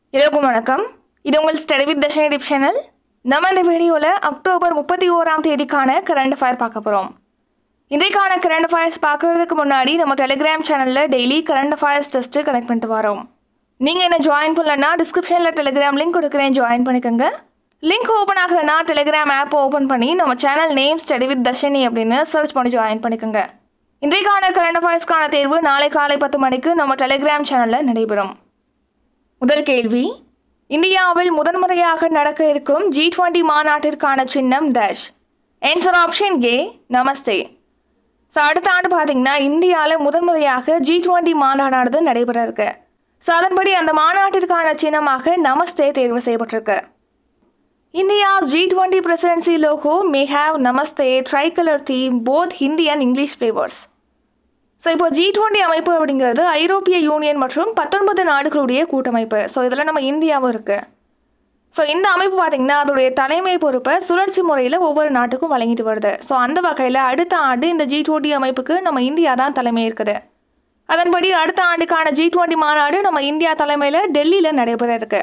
எல்லோருக்கும் வணக்கம் இது உங்கள் study with Darshan YouTube channel நம்ம இந்த வீடியோவில் அக்டோபர் முப்பத்தி ஓராம் தேதிக்கான கரண்ட் அஃபயர் பார்க்க போகிறோம் இன்றைக்கான கரண்ட் அஃபயர்ஸ் பார்க்கறதுக்கு முன்னாடி நம்ம டெலிகிராம் சேனலில் daily current affairs test connect பண்ணிட்டு வரோம் நீங்கள் என்ன ஜாயின் பண்ணலன்னா டிஸ்கிரிப்ஷனில் டெலிகிராம் லிங்க் கொடுக்குறேன் ஜாயின் பண்ணிக்கோங்க லிங்க் ஓப்பன் ஆகலைன்னா டெலிகிராம் ஆப் ஓப்பன் பண்ணி நம்ம channel name study with Dharshini அப்படின்னு சர்ச் பண்ணி ஜாயின் பண்ணிக்கோங்க இன்றைக்கான கரண்ட் அஃபயர்ஸ்க்கான தேர்வு நாளை காலை பத்து மணிக்கு நம்ம டெலிகிராம் சேனலில் நடைபெறும் முதல் கேள்வி இந்தியாவில் முதன்முறையாக நடக்க இருக்கும் ஜி டுவெண்ட்டி மாநாட்டிற்கான சின்னம் dash answer option A namaste so அடுத்த ஆண்டு பார்த்தீங்கன்னா இந்தியாவில் முதன்முறையாக ஜி டுவெண்ட்டி மாநாடானது நடைபெற இருக்கு ஸோ அதன்படி அந்த மாநாட்டிற்கான சின்னமாக நமஸ்தே தேர்வு செய்யப்பட்டிருக்கு India G twenty presidency logo may have namaste tricolour theme both Hindi and English flavours so இப்போ ஜி டுவெண்ட்டி அமைப்பு அப்படிங்கிறது ஐரோப்பிய யூனியன் மற்றும் பத்தொன்பது நாடுகளுடைய கூட்டமைப்பு ஸோ இதில் நம்ம இந்தியாவும் இருக்குது ஸோ இந்த அமைப்பு பார்த்திங்கன்னா அதோடைய தலைமை பொறுப்பை சுழற்சி முறையில் ஒவ்வொரு நாட்டுக்கும் வழங்கிட்டு வருது ஸோ அந்த வகையில் அடுத்த ஆண்டு இந்த ஜி டுவெண்ட்டி அமைப்புக்கு நம்ம இந்தியா தான் தலைமை இருக்குது அதன்படி அடுத்த ஆண்டுக்கான ஜி டுவெண்ட்டி மாநாடு நம்ம இந்தியா தலைமையில் டெல்லியில் நடைபெற இருக்கு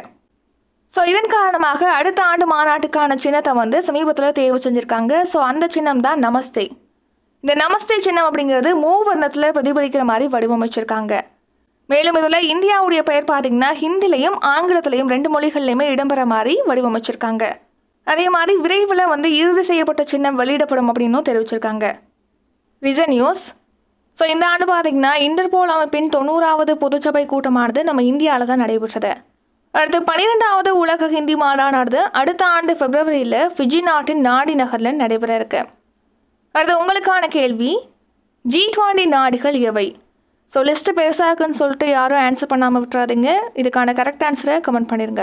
ஸோ இதன் காரணமாக அடுத்த ஆண்டு மாநாட்டுக்கான சின்னத்தை வந்து சமீபத்தில் தேர்வு செஞ்சுருக்காங்க ஸோ அந்த சின்னம் தான் நமஸ்தே இந்த நமஸ்தே சின்னம் அப்படிங்கிறது மூவர்ணத்தில் பிரதிபலிக்கிற மாதிரி வடிவமைச்சிருக்காங்க மேலும் இதில் இந்தியாவுடைய பெயர் பார்த்தீங்கன்னா ஹிந்திலையும் ஆங்கிலத்திலையும் ரெண்டு மொழிகள்லையுமே இடம்பெற மாதிரி வடிவமைச்சிருக்காங்க அதே மாதிரி விரைவில் வந்து இறுதி செய்யப்பட்ட சின்னம் வெளியிடப்படும் அப்படின்னும் தெரிவிச்சிருக்காங்க ரிசன் நியூஸ் ஸோ இந்த ஆண்டு பார்த்தீங்கன்னா இன்டர்போல் அமைப்பின் தொண்ணூறாவது பொதுச்சபை கூட்டமானது நம்ம இந்தியாவில் தான் நடைபெற்றது அடுத்து பன்னிரெண்டாவது உலக ஹிந்தி மாநாடானது அடுத்த ஆண்டு பிப்ரவரியில் ஃபிஜி நாட்டின் நாடி நகரில் நடைபெற இருக்கு அடுத்து உங்களுக்கான கேள்வி ஜி டுவெண்ட்டி நாடுகள் எவை ஸோ லிஸ்ட்டு பெருசாக இருக்குன்னு சொல்லிட்டு யாரும் ஆன்சர் பண்ணாமல் விட்டுறாதீங்க இதுக்கான கரெக்ட் ஆன்சரை கமெண்ட் பண்ணிடுங்க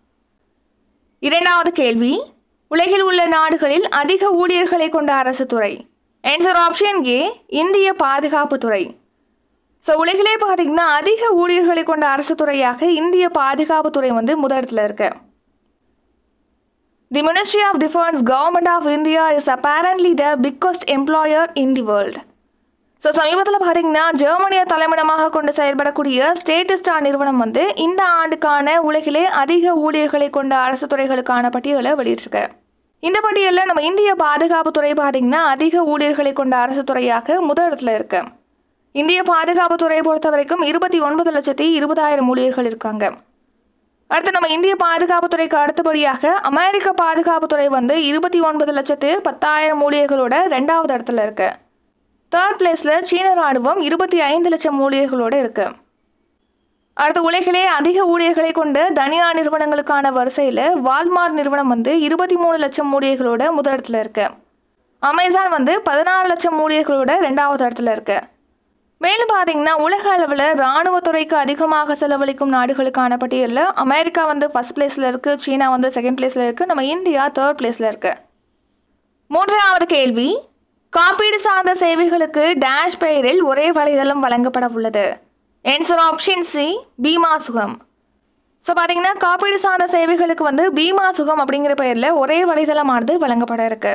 இரண்டாவது கேள்வி உலகில் உள்ள நாடுகளில் அதிக ஊழியர்களை கொண்ட அரசு துறை ஆன்சர் ஆப்ஷன் ஏ இந்திய பாதுகாப்பு துறை ஸோ உலகிலே பார்த்தீங்கன்னா அதிக ஊழியர்களை கொண்ட அரசு துறையாக இந்திய பாதுகாப்பு துறை வந்து முதலிடத்தில் இருக்கு the ministry of defence government of India is apparently the biggest employer in the world so சமீபத்தில் பார்த்தீங்கன்னா ஜெர்மனியை தலைமையிடமாக கொண்டு செயல்படக்கூடிய ஸ்டேட்டிஸ்டா நிறுவனம் வந்து இந்த ஆண்டுக்கான உலகிலே அதிக ஊழியர்களை கொண்ட அரசு துறைகளுக்கான பட்டியலை வெளியிட்டிருக்கு இந்த பட்டியலில் நம்ம இந்திய பாதுகாப்பு துறை பார்த்தீங்கன்னா அதிக ஊழியர்களை கொண்ட அரசு துறையாக முதலிடத்தில் இருக்கு இந்திய பாதுகாப்பு துறையை பொறுத்த வரைக்கும் இருபத்தி ஒன்பது லட்சத்தி இருபதாயிரம் ஊழியர்கள் இருக்காங்க அடுத்து நம்ம இந்திய பாதுகாப்பு துறைக்கு அடுத்தபடியாக அமெரிக்க பாதுகாப்பு துறை வந்து இருபத்தி ஒன்பது லட்சத்து பத்தாயிரம் ஊழியர்களோட ரெண்டாவது இடத்துல இருக்கு தேர்ட் பிளேஸில் சீன ராணுவம் இருபத்தி ஐந்து லட்சம் ஊழியர்களோட இருக்கு அடுத்து உலகிலே அதிக ஊழியர்களை கொண்ட தனியார் நிறுவனங்களுக்கான வரிசையில் வால்மார்ட் நிறுவனம் வந்து இருபத்தி மூணு லட்சம் ஊழியர்களோட முதலிடத்துல இருக்கு அமேசான் வந்து பதினாறு லட்சம் ஊழியர்களோட ரெண்டாவது இடத்துல இருக்கு மேலும் பார்த்தீங்கன்னா உலக அளவில் இராணுவத்துறைக்கு அதிகமாக செலவழிக்கும் நாடுகளுக்கான பட்டியலில் அமெரிக்கா வந்து ஃபர்ஸ்ட் பிளேஸில் இருக்குது சீனா வந்து செகண்ட் பிளேஸில் இருக்குது நம்ம இந்தியா தேர்ட் பிளேஸில் இருக்குது மூன்றாவது கேள்வி காப்பீடு சார்ந்த சேவைகளுக்கு டேஷ் பெயரில் ஒரே வலைதளம் வழங்கப்பட உள்ளது answer option C Bima Sugam so பார்த்தீங்கன்னா காப்பீடு சார்ந்த சேவைகளுக்கு வந்து பீமா சுகம் அப்படிங்கிற பெயரில் ஒரே வலைதளமானது வழங்கப்பட இருக்கு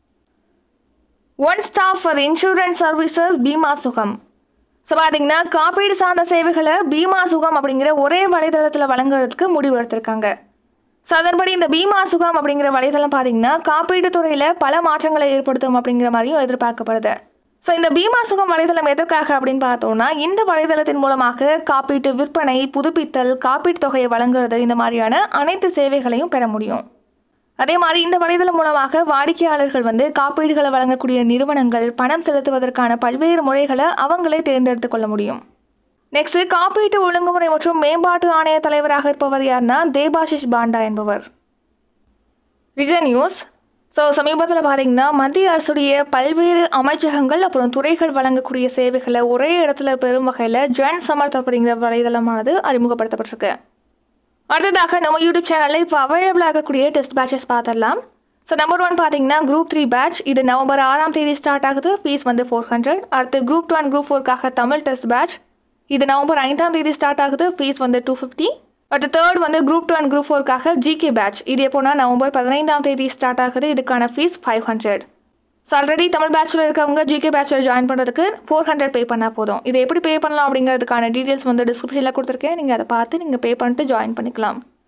one stop for insurance services Bima Sugam so பார்த்தீங்கன்னா காப்பீடு சார்ந்த சேவைகளை பீமா சுகம் அப்படிங்கிற ஒரே வலைதளத்தில் வழங்குறதுக்கு முடிவு எடுத்திருக்காங்க ஸோ அதன்படி இந்த பீமா சுகம் அப்படிங்கிற வலைதளம் பார்த்தீங்கன்னா காப்பீடு துறையில் பல மாற்றங்களை ஏற்படுத்தும் அப்படிங்கிற மாதிரியும் எதிர்பார்க்கப்படுது ஸோ இந்த பீமா சுகம் வலைதளம் எதற்காக அப்படின்னு பார்த்தோம்னா இந்த வலைதளத்தின் மூலமாக காப்பீட்டு விற்பனை புதுப்பித்தல் காப்பீட்டு தொகையை வழங்குறது இந்த மாதிரியான அனைத்து சேவைகளையும் பெற முடியும் அதே மாதிரி இந்த வலைதளம் மூலமாக வாடிக்கையாளர்கள் வந்து காப்பீடுகளை வழங்கக்கூடிய நிறுவனங்கள் பணம் செலுத்துவதற்கான பல்வேறு முறைகளை அவங்களே தேர்ந்தெடுத்து கொள்ள முடியும் நெக்ஸ்ட் காப்பீட்டு ஒழுங்குமுறை மற்றும் மேம்பாட்டு ஆணைய தலைவராக இருப்பவர் யாருன்னா தேபாஷிஷ் பாண்டா என்பவர் ரிஜன் நியூஸ் ஸோ சமீபத்தில் பார்த்தீங்கன்னா மத்திய அரசுடைய பல்வேறு அமைச்சகங்கள் அப்புறம் துறைகள் வழங்கக்கூடிய சேவைகளை ஒரே இடத்துல பெறும் வகையில் ஜன் சமர்த் அப்படிங்கிற வலைதளமானது அறிமுகப்படுத்தப்பட்டிருக்கு அடுத்ததாக நம்ம யூடியூப் சேனலில் இப்போ அவைலபிள் ஆகக்கூடிய டெஸ்ட் பேட்சஸ் பார்த்துடலாம் ஸோ நம்பர் ஒன் பார்த்தீங்கன்னா குரூப் த்ரீ பேட்ச் இது நவம்பர் ஆறாம் தேதி ஸ்டார்ட் ஆகுது ஃபீஸ் வந்து ஃபோர் ஹண்ட்ரட் அடுத்து குரூப் டூ அண்ட் குரூப் ஃபோர்க்காக தமிழ் டெஸ்ட் பேட்ச் இது நவம்பர் ஐந்தாம் தேதி ஸ்டார்ட் ஆகுது ஃபீஸ் வந்து டூ ஃபிஃப்டி அடுத்து தேர்ட் வந்து குரூப் டூ அண்ட் குரூப் ஃபோர்க்காக ஜிகே பேட்ச் இது எப்போனா நவம்பர் பதினைந்தாம் தேதி ஸ்டார்ட் ஆகுது இதுக்கான fees five hundred so already Tamil பேச்சுலர் இருக்கவங்க ஜிகே பேச்சுலர் ஜாயின் பண்ணுறதுக்கு ஃபோர் ஹண்ட்ரட் பே பண்ணால் போதும் இதை எப்படி பே பண்ணலாம் அப்படிங்கிறதுக்கான டீட்டெயில்ஸ் வந்து டிஸ்கிரிப்ஷனில் கொடுத்துருக்கேன் நீங்கள் அதை பார்த்து நீங்கள் பே பண்ணிட்டு ஜாயின் பண்ணிக்கலாம்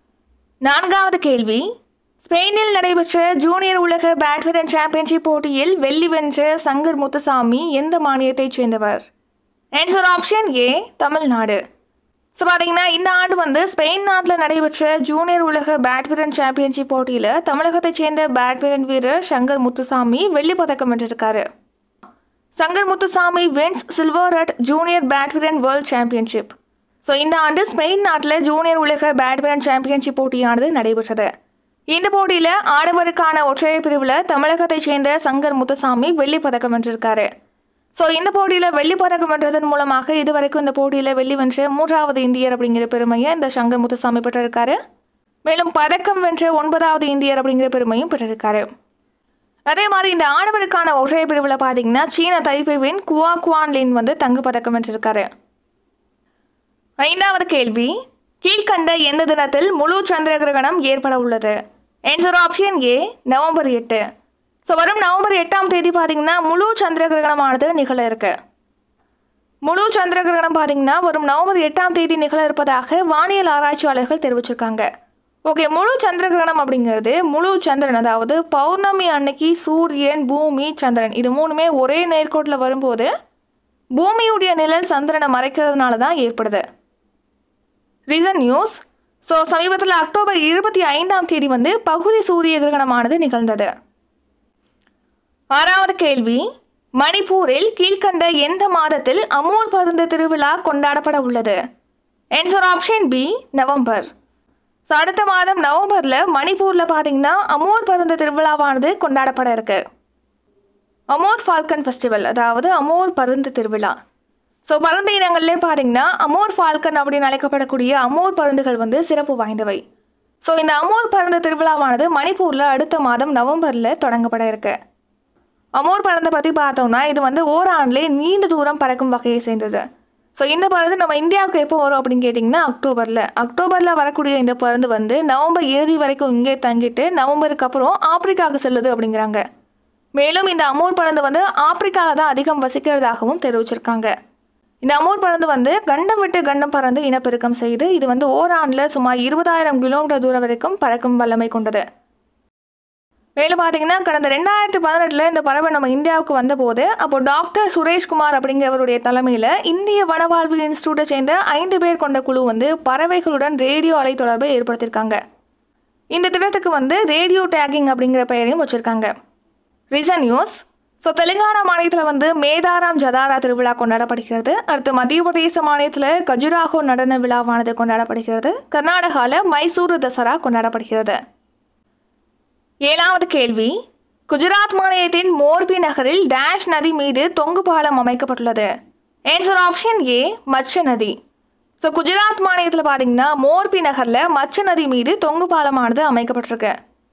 நான்காவது கேள்வி ஸ்பெயினில் நடைபெற்ற ஜூனியர் உலக பேட்மிண்டன் சாம்பியன்ஷிப் போட்டியில் வெள்ளி வென்ற சங்கர் முத்துசாமி எந்த மாநிலத்தைச் சேர்ந்தவர் answer option A Tamil Nadu so பார்த்தீங்கன்னா இந்த ஆண்டு வந்து ஸ்பெயின் நாட்டில் நடைபெற்ற ஜூனியர் உலக பேட்மிண்டன் சாம்பியன்ஷிப் போட்டியில் தமிழகத்தைச் சேர்ந்த பேட்மிண்டன் வீரர் சங்கர் முத்துசாமி வெள்ளிப் பதக்கம் வென்றிருக்காரு Shankar Muthusamy wins silver at junior badminton world championship so இந்த ஆண்டு ஸ்பெயின் நாட்டில் ஜூனியர் உலக பேட்மிண்டன் சாம்பியன்ஷிப் போட்டியானது நடைபெற்றது இந்த போட்டியில் ஆடவருக்கான ஒற்றையர் பிரிவில் தமிழகத்தைச் சேர்ந்த சங்கர் முத்துசாமி வெள்ளிப் பதக்கம் வென்றிருக்காரு ஸோ இந்த போட்டியில் வெள்ளி பதக்கம் வென்றதன் மூலமாக இதுவரைக்கும் இந்த போட்டியில் வெள்ளி வென்ற மூன்றாவது இந்தியர் அப்படிங்கிற பெருமையை இந்த சங்கர் முத்துசாமி பெற்றிருக்காரு மேலும் பதக்கம் வென்ற ஒன்பதாவது இந்தியர் அப்படிங்கிற பெருமையும் பெற்றிருக்காரு அதே மாதிரி இந்த ஆடவருக்கான ஒற்றையர் பிரிவில் பார்த்தீங்கன்னா சீன தைப்பேவின் குவா குவான் லின் வந்து தங்க பதக்கம் வென்றிருக்காரு ஐந்தாவது கேள்வி கீழ்கண்ட எந்த தினத்தில் முழு சந்திர கிரகணம் ஏற்பட உள்ளது ஆன்சர் ஆப்ஷன் ஏ நவம்பர் எட்டு ஸோ வரும் நவம்பர் எட்டாம் தேதி பார்த்தீங்கன்னா முழு சந்திர கிரகணமானது நிகழ இருக்கு முழு சந்திர கிரகணம் பார்த்தீங்கன்னா வரும் நவம்பர் எட்டாம் தேதி நிகழ இருப்பதாக வானியல் ஆராய்ச்சியாளர்கள் தெரிவிச்சிருக்காங்க ஓகே முழு சந்திர கிரகணம் அப்படிங்கிறது முழு சந்திரன் அதாவது பௌர்ணமி அன்னைக்கு சூரியன் பூமி சந்திரன் இது மூணுமே ஒரே நேர்கோட்டில் வரும்போது பூமியுடைய நிழல் சந்திரனை மறைக்கிறதுனால தான் ஏற்படுது ரீசன் நியூஸ் ஸோ சமீபத்தில் அக்டோபர் இருபத்தி ஐந்தாம் தேதி வந்து பகுதி சூரிய கிரகணமானது நிகழ்ந்தது ஆறாவது கேள்வி மணிப்பூரில் கீழ்கண்ட எந்த மாதத்தில் அமூர் பருந்து திருவிழா கொண்டாடப்பட உள்ளது answer option B November so அடுத்த மாதம் நவம்பரில் மணிப்பூரில் பார்த்தீங்கன்னா அமூர் பருந்து திருவிழாவானது கொண்டாடப்பட இருக்கு அமோர் ஃபால்கன் ஃபெஸ்டிவல் அதாவது அமோர் பருந்து திருவிழா ஸோ பருந்து இனங்கள்லேயே பார்த்தீங்கன்னா அமோர் ஃபால்கன் அப்படின்னு அழைக்கப்படக்கூடிய அமோர் பருந்துகள் வந்து சிறப்பு வாய்ந்தவை ஸோ இந்த அமோர் பருந்து திருவிழாவானது மணிப்பூரில் அடுத்த மாதம் நவம்பரில் தொடங்கப்பட இருக்கு அமோர் பறந்தை பற்றி பார்த்தோம்னா இது வந்து ஓராண்டிலே நீண்ட தூரம் பறக்கும் வகையை சேர்ந்தது ஸோ இந்த பருந்து நம்ம இந்தியாவுக்கு எப்போ வரும் அப்படின்னு கேட்டிங்கன்னா அக்டோபரில் அக்டோபரில் வரக்கூடிய இந்த பருந்து வந்து நவம்பர் இறுதி வரைக்கும் இங்கே தங்கிட்டு நவம்பருக்கு அப்புறம் ஆப்பிரிக்காவுக்கு செல்லுது அப்படிங்கிறாங்க மேலும் இந்த அமூர் பருந்து வந்து ஆப்பிரிக்காவில் தான் அதிகம் வசிக்கிறதாகவும் தெரிவிச்சிருக்காங்க இந்த அமூர் பருந்து வந்து கண்டம் விட்டு கண்டம் பறந்து இனப்பெருக்கம் செய்து இது வந்து ஓராண்டில் சுமார் இருபதாயிரம் கிலோமீட்டர் தூரம் வரைக்கும் பறக்கும் வல்லமை கொண்டது மேலும் பார்த்தீங்கன்னா கடந்த ரெண்டாயிரத்தி பதினெட்டில் இந்த பறவை நம்ம இந்தியாவுக்கு வந்தபோது அப்போ டாக்டர் சுரேஷ்குமார் அப்படிங்கிறவருடைய தலைமையில் இந்திய வனவாழ்வு இன்ஸ்டியூட்டை சேர்ந்த ஐந்து பேர் கொண்ட குழு வந்து பறவைகளுடன் ரேடியோ அலை தொடர்பை ஏற்படுத்தியிருக்காங்க இந்த திட்டத்துக்கு வந்து ரேடியோ டேகிங் அப்படிங்கிற பெயரையும் வச்சுருக்காங்க ரீசன் நியூஸ் ஸோ தெலுங்கானா மாநிலத்தில் வந்து மேதாராம் ஜதாரா திருவிழா கொண்டாடப்படுகிறது அடுத்து மத்திய பிரதேச மாநிலத்தில் கஜுராஹோ நடன விழாவானது கொண்டாடப்படுகிறது கர்நாடகாவில் மைசூரு தசரா கொண்டாடப்படுகிறது ஏழாவது கேள்வி குஜராத் மாநிலத்தின் மோர்பி நகரில் டேஷ் நதி மீது தொங்கு பாலம் அமைக்கப்பட்டுள்ளது ஆன்சர் ஆப்ஷன் ஏ மச்ச நதி ஸோ குஜராத் மாநிலத்தில் பார்த்தீங்கன்னா மோர்பி நகரில் மச்ச நதி மீது தொங்கு பாலமானது அமைக்கப்பட்டிருக்கு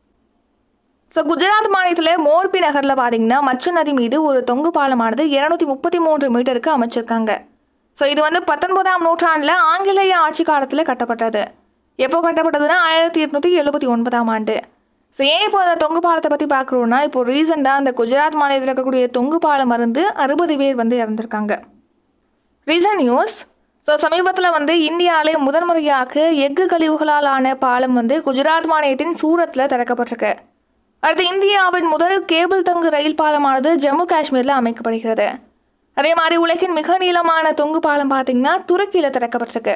ஸோ குஜராத் மாநிலத்தில் மோர்பி நகரில் பார்த்தீங்கன்னா மச்ச நதி மீது ஒரு தொங்கு பாலமானது இருநூத்தி முப்பத்தி மூன்று மீட்டருக்கு அமைச்சிருக்காங்க ஸோ இது வந்து பத்தொன்பதாம் நூற்றாண்டில் ஆங்கிலேய ஆட்சி காலத்தில் கட்டப்பட்டது எப்போ கட்டப்பட்டதுன்னா ஆயிரத்தி எட்நூற்றி எழுபத்தி ஒன்பதாம் ஆண்டு ஸோ ஏன் இப்போ அந்த தொங்கு பாலத்தை பற்றி பார்க்குறோன்னா இப்போ ரீசெண்டாக அந்த குஜராத் மாநிலத்தில் இருக்கக்கூடிய தொங்கு பாலம் மருந்து அறுபது பேர் வந்து இறந்துருக்காங்க ரீசன் நியூஸ் ஸோ சமீபத்தில் வந்து இந்தியாவிலே முதன்முறையாக எஃகு கழிவுகளால் ஆன பாலம் வந்து குஜராத் மாநிலத்தின் சூரத்தில் திறக்கப்பட்டிருக்கு அடுத்து இந்தியாவின் முதல் கேபிள் தங்கு ரயில் பாலமானது ஜம்மு காஷ்மீரில் அமைக்கப்படுகிறது அதே மாதிரி உலகின் மிக நீளமான தொங்கு பாலம் பார்த்தீங்கன்னா துருக்கியில் திறக்கப்பட்டிருக்கு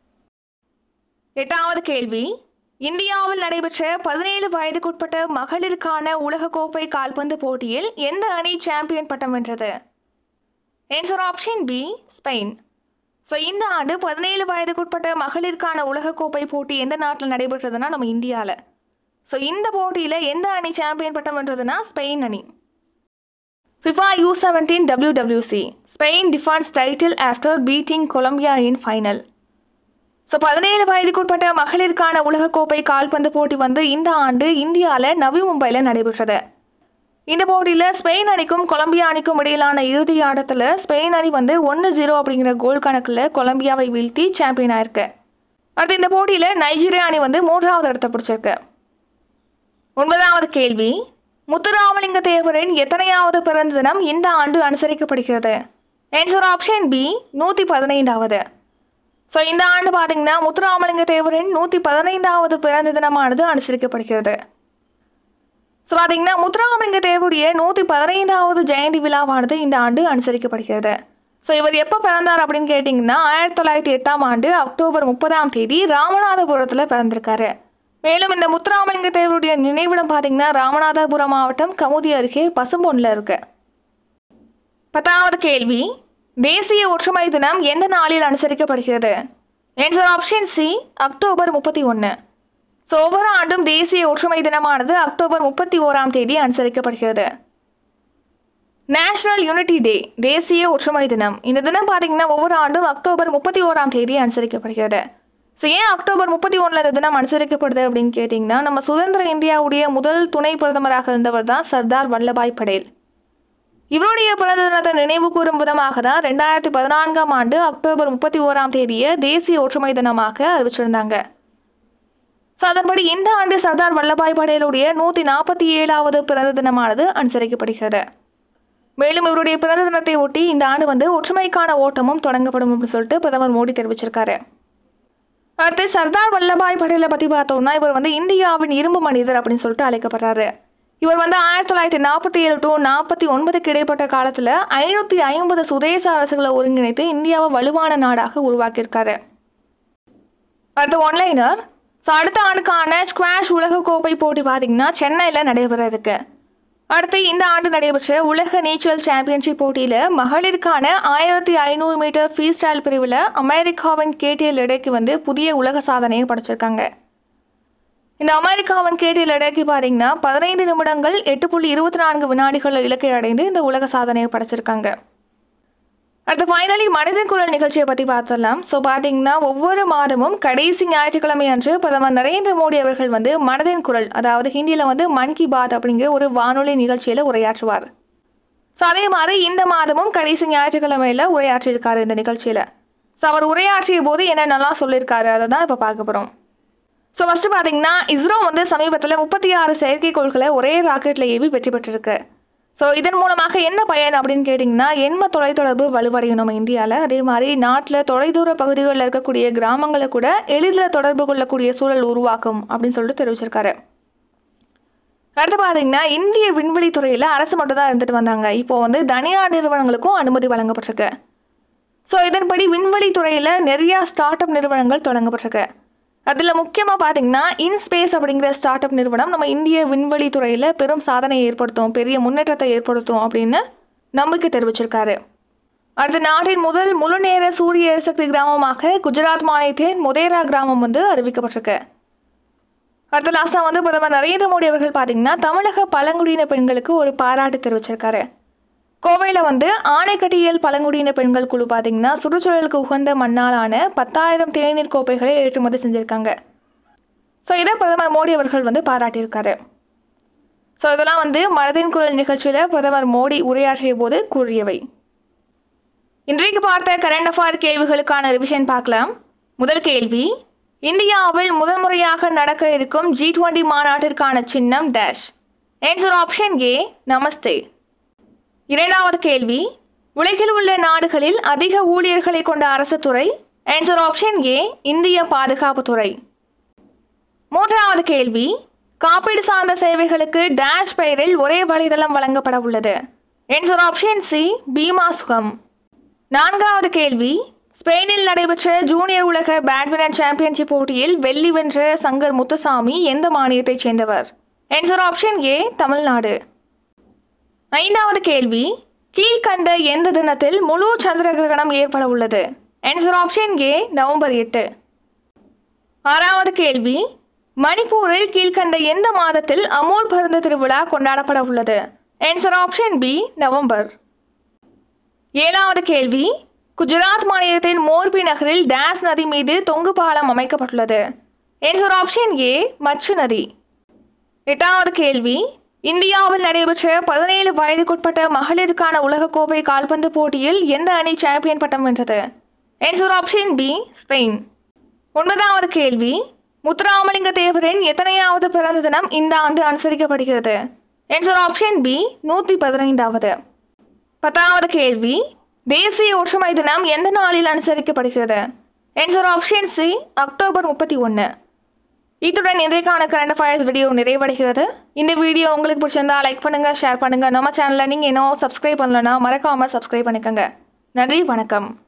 எட்டாவது கேள்வி இந்தியாவில் நடைபெற்ற பதினேழு வயதுக்குட்பட்ட மகளிருக்கான உலகக்கோப்பை கால்பந்து போட்டியில் எந்த அணி சாம்பியன் பட்டம் வென்றது answer option B Spain so இந்த ஆண்டு பதினேழு வயதுக்குட்பட்ட மகளிருக்கான உலகக்கோப்பை போட்டி எந்த நாட்டில் நடைபெற்றதுன்னா நம்ம இந்தியாவில் ஸோ இந்த போட்டியில் எந்த அணி சாம்பியன் பட்டம் வென்றதுன்னா ஸ்பெயின் அணி FIFA U seventeen WWC Spain defends title after beating Colombia in final so பதினேழு வயதுக்குட்பட்ட மகளிருக்கான உலகக்கோப்பை கால்பந்து போட்டி வந்து இந்த ஆண்டு இந்தியாவில் நவி மும்பையில் நடைபெற்றது இந்த போட்டியில் ஸ்பெயின் அணிக்கும் கொலம்பியா அணிக்கும் இடையிலான இறுதி ஆட்டத்தில் ஸ்பெயின் அணி வந்து ஒன்று ஜீரோ அப்படிங்கிற கோல் கணக்கில் கொலம்பியாவை வீழ்த்தி சாம்பியன் ஆயிருக்கு அடுத்து இந்த போட்டியில் நைஜீரியா அணி வந்து மூன்றாவது இடத்தை பிடிச்சிருக்கு ஒன்பதாவது கேள்வி முத்துராமலிங்க தேவரின் எத்தனையாவது பிறந்த தினம் இந்த ஆண்டு அனுசரிக்கப்படுகிறது ஆன்சர் ஆப்ஷன் பி நூற்றி பதினைந்தாவது ஸோ இந்த ஆண்டு பார்த்தீங்கன்னா முத்துராமலிங்க தேவரின் நூற்றி பதினைந்தாவது பிறந்த தினமானது அனுசரிக்கப்படுகிறது ஸோ பார்த்தீங்கன்னா முத்துராமலிங்க தேவருடைய நூற்றி பதினைந்தாவது ஜெயந்தி விழாவானது இந்த ஆண்டு அனுசரிக்கப்படுகிறது ஸோ இவர் எப்போ பிறந்தார் அப்படின்னு கேட்டிங்கன்னா ஆயிரத்தி தொள்ளாயிரத்தி எட்டாம் ஆண்டு அக்டோபர் முப்பதாம் தேதி ராமநாதபுரத்தில் பிறந்திருக்காரு மேலும் இந்த முத்துராமலிங்க தேவருடைய நினைவிடம் பார்த்தீங்கன்னா ராமநாதபுரம் மாவட்டம் கமுதி அருகே பசும்பொன்னில் இருக்கு பத்தாவது கேள்வி தேசிய ஒற்றுமை தினம் எந்த நாளில் அனுசரிக்கப்படுகிறது ஆன்சர் ஆப்ஷன் சி அக்டோபர் முப்பத்தி ஒன்று ஸோ ஒவ்வொரு ஆண்டும் தேசிய ஒற்றுமை தினமானது அக்டோபர் முப்பத்தி ஓராம் தேதி அனுசரிக்கப்படுகிறது நேஷனல் யூனிட்டி டே தேசிய ஒற்றுமை தினம் இந்த தினம் பார்த்தீங்கன்னா ஒவ்வொரு ஆண்டும் அக்டோபர் முப்பத்தி ஓராம் தேதி அனுசரிக்கப்படுகிறது ஸோ ஏன் அக்டோபர் முப்பத்தி ஒன்றில் இந்த தினம் அனுசரிக்கப்படுது அப்படின்னு கேட்டிங்கன்னா நம்ம சுதந்திர இந்தியாவுடைய முதல் துணை பிரதமராக இருந்தவர் தான் சர்தார் வல்லபாய் படேல் இவருடைய பிறந்த தினத்தை நினைவு கூறும் விதமாக தான் ரெண்டாயிரத்தி பதினான்காம் ஆண்டு அக்டோபர் முப்பத்தி ஓராம் தேதியை தேசிய ஒற்றுமை தினமாக அறிவிச்சிருந்தாங்க ஸோ அதன்படி இந்த ஆண்டு சர்தார் வல்லபாய் படேலுடைய நூற்றி நாற்பத்தி ஏழாவது பிறந்த தினமானது அனுசரிக்கப்படுகிறது மேலும் இவருடைய பிறந்த தினத்தை ஒட்டி இந்த ஆண்டு வந்து ஒற்றுமைக்கான ஓட்டமும் தொடங்கப்படும் அப்படின்னு சொல்லிட்டு பிரதமர் மோடி தெரிவிச்சிருக்காரு அடுத்து சர்தார் வல்லபாய் படேலை பற்றி பார்த்தோம்னா இவர் வந்து இந்தியாவின் இரும்பு மனிதர் அப்படின்னு சொல்லிட்டு அழைக்கப்படுறாரு இவர் வந்து ஆயிரத்தி தொள்ளாயிரத்தி நாற்பத்தி ஏழு டு நாற்பத்தி ஒன்பதுக்கு இடைப்பட்ட காலத்தில் ஐநூற்றி ஐம்பது சுதேச அரசுகளை ஒருங்கிணைத்து இந்தியாவை வலுவான நாடாக உருவாக்கியிருக்காரு அடுத்து ஒன்லைனர் ஸோ அடுத்த ஆண்டுக்கான ஸ்குவாஷ் உலகக்கோப்பை போட்டி பார்த்தீங்கன்னா சென்னையில் நடைபெற இருக்கு அடுத்து இந்த ஆண்டு நடைபெற்ற உலக நீச்சல் சாம்பியன்ஷிப் போட்டியில் மகளிருக்கான ஆயிரத்தி ஐநூறு மீட்டர் ஃப்ரீ ஸ்டைல் பிரிவில் அமெரிக்காவின் கேடிஎல் இடைக்கு வந்து புதிய உலக சாதனையை படைச்சிருக்காங்க இந்த அமெரிக்காவின் கேடிஎல் இடைக்கு பார்த்தீங்கன்னா பதினைந்து நிமிடங்கள் எட்டு புள்ளி இருபத்தி நான்கு வினாடிகள் இலக்கை அடைந்து இந்த உலக சாதனையை படைச்சிருக்காங்க அடுத்து ஃபைனலி மனிதன் குரல் நிகழ்ச்சியை பற்றி பார்த்துடலாம் ஸோ பார்த்தீங்கன்னா ஒவ்வொரு மாதமும் கடைசி ஞாயிற்றுக்கிழமை அன்று பிரதமர் நரேந்திர மோடி அவர்கள் வந்து மனதின் குரல் அதாவது ஹிந்தியில் வந்து மன் கி பாத் அப்படிங்கிற ஒரு வானொலி நிகழ்ச்சியில் உரையாற்றுவார் ஸோ அதே மாதிரி இந்த மாதமும் கடைசி ஞாயிற்றுக்கிழமையில் உரையாற்றியிருக்காரு இந்த நிகழ்ச்சியில் ஸோ அவர் உரையாற்றிய போது என்னென்னலாம் சொல்லியிருக்காரு அதை தான் இப்போ பார்க்க போகிறோம் ஸோ ஃபஸ்ட்டு பார்த்தீங்கன்னா இஸ்ரோ வந்து சமீபத்தில் முப்பத்தி ஆறு செயற்கைக்கோள்களை ஒரே ராக்கெட்டில் ஏவி வெற்றி பெற்றிருக்கு ஸோ இதன் மூலமாக என்ன பயன் அப்படின்னு கேட்டிங்கன்னா எண்ம தொலைத்தொடர்பு வலுவடையும் நம்ம இந்தியாவில் அதே மாதிரி நாட்டில் தொலைதூர பகுதிகளில் இருக்கக்கூடிய கிராமங்களை கூட எளிதில் தொடர்பு கொள்ளக்கூடிய சூழல் உருவாக்கும் அப்படின்னு சொல்லிட்டு தெரிவிச்சிருக்காரு அடுத்து பார்த்தீங்கன்னா இந்திய விண்வெளி துறையில் அரசு மட்டும் தான் இருந்துட்டு வந்தாங்க இப்போ வந்து தனியார் நிறுவனங்களுக்கும் அனுமதி வழங்கப்பட்டிருக்கு ஸோ இதன்படி விண்வெளி துறையில் நிறையா ஸ்டார்ட் அப் நிறுவனங்கள் தொடங்கப்பட்டிருக்கு அதில் முக்கியமாக பார்த்தீங்கன்னா இன்ஸ்பேஸ் அப்படிங்கிற ஸ்டார்ட் அப் நிறுவனம் நம்ம இந்திய விண்வெளி துறையில் பெரும் சாதனையை ஏற்படுத்தும் பெரிய முன்னேற்றத்தை ஏற்படுத்தும் அப்படின்னு நம்பிக்கை தெரிவிச்சிருக்காரு அடுத்து நாட்டின் முதல் முழுநேர சூரிய எரிசக்தி கிராமமாக குஜராத் மாநிலத்தின் மொதேரா கிராமம் வந்து அறிவிக்கப்பட்டிருக்கு அடுத்த லாஸ்ட்டாக வந்து பிரதமர் நரேந்திர மோடி அவர்கள் பார்த்தீங்கன்னா தமிழக பழங்குடியின பெண்களுக்கு ஒரு பாராட்டு தெரிவிச்சிருக்காரு கோவையில் வந்து ஆணைக்கட்டியல் பழங்குடியின பெண்கள் குழு பார்த்தீங்கன்னா சுற்றுச்சூழலுக்கு உகந்த மண்ணாலான பத்தாயிரம் தேநீர் கோப்பைகளை ஏற்றுமதி செஞ்சுருக்காங்க ஸோ இதை பிரதமர் மோடி அவர்கள் வந்து பாராட்டியிருக்காரு ஸோ இதெல்லாம் வந்து மனதின் குரல் நிகழ்ச்சியில் பிரதமர் மோடி உரையாற்றிய போது கூறியவை இன்றைக்கு பார்த்த கரண்ட் அஃபேர் கேள்விகளுக்கான ரிவிஷன் பார்க்கலாம் முதல் கேள்வி இந்தியாவில் முதல் முறையாக நடக்க இருக்கும் ஜி டுவெண்ட்டி மாநாட்டிற்கான சின்னம் dash answer option A namaste இரண்டாவது கேள்வி உலகில் உள்ள நாடுகளில் அதிக ஊழியர்களை கொண்ட அரசு துறை ஆன்சர் ஆப்ஷன் ஏ இந்திய பாதுகாப்புத்துறை மூன்றாவது கேள்வி காப்பீடு சார்ந்த சேவைகளுக்கு டேஷ் பெயரில் ஒரே வலைதளம் வழங்கப்பட உள்ளது ஆன்சர் ஆப்ஷன் சி பீமா சுகம் நான்காவது கேள்வி ஸ்பெயினில் நடைபெற்ற ஜூனியர் உலக பேட்மிண்டன் சாம்பியன்ஷிப் போட்டியில் வெள்ளி வென்ற சங்கர் முத்துசாமி எந்த மாநிலத்தைச் சேர்ந்தவர் ஆன்சர் ஆப்ஷன் ஏ தமிழ்நாடு ஐந்தாவது கேள்வி கீழ்கண்ட எந்த தினத்தில் முழு சந்திர கிரகணம் ஏற்பட உள்ளது ஆன்சர் ஆப்ஷன் ஏ நவம்பர் எட்டு ஆறாவது கேள்வி மணிப்பூரில் கீழ்கண்ட எந்த மாதத்தில் அமூர் பருந்து திருவிழா கொண்டாடப்பட உள்ளது ஆன்சர் ஆப்ஷன் பி நவம்பர் ஏழாவது கேள்வி குஜராத் மாநிலத்தின் மோர்பி நகரில் டேஸ் நதி மீது தொங்கு பாலம் அமைக்கப்பட்டுள்ளது ஆன்சர் ஆப்ஷன் ஏ மச்சு நதி எட்டாவது கேள்வி இந்தியாவில் நடைபெற்ற பதினேழு வயதுக்குட்பட்ட மகளிருக்கான உலகக்கோப்பை கால்பந்து போட்டியில் எந்த அணி சாம்பியன் பட்டம் வென்றது ஆன்சர் ஆப்ஷன் பி ஸ்பெயின் ஒன்பதாவது கேள்வி முத்துராமலிங்க தேவரின் எத்தனையாவது பிறந்த தினம் இந்த ஆண்டு அனுசரிக்கப்படுகிறது ஆன்சர் ஆப்ஷன் பி நூற்றி பதினைந்தாவது பத்தாவது கேள்வி தேசிய ஒற்றுமை தினம் எந்த நாளில் அனுசரிக்கப்படுகிறது ஆன்சர் ஆப்ஷன் சி அக்டோபர் முப்பத்தி ஒன்று இத்துடன் இன்றைக்கான கரண்ட் அஃபேர்ஸ் வீடியோ நிறைவடைகிறது இந்த வீடியோ உங்களுக்கு பிடிச்சிருந்தா லைக் பண்ணுங்கள் ஷேர் பண்ணுங்கள் நம்ம சேனலை நீங்கள் இன்னும் சப்ஸ்கிரைப் பண்ணலன்னா மறக்காமல் சப்ஸ்கிரைப் பண்ணிக்கோங்க நன்றி வணக்கம்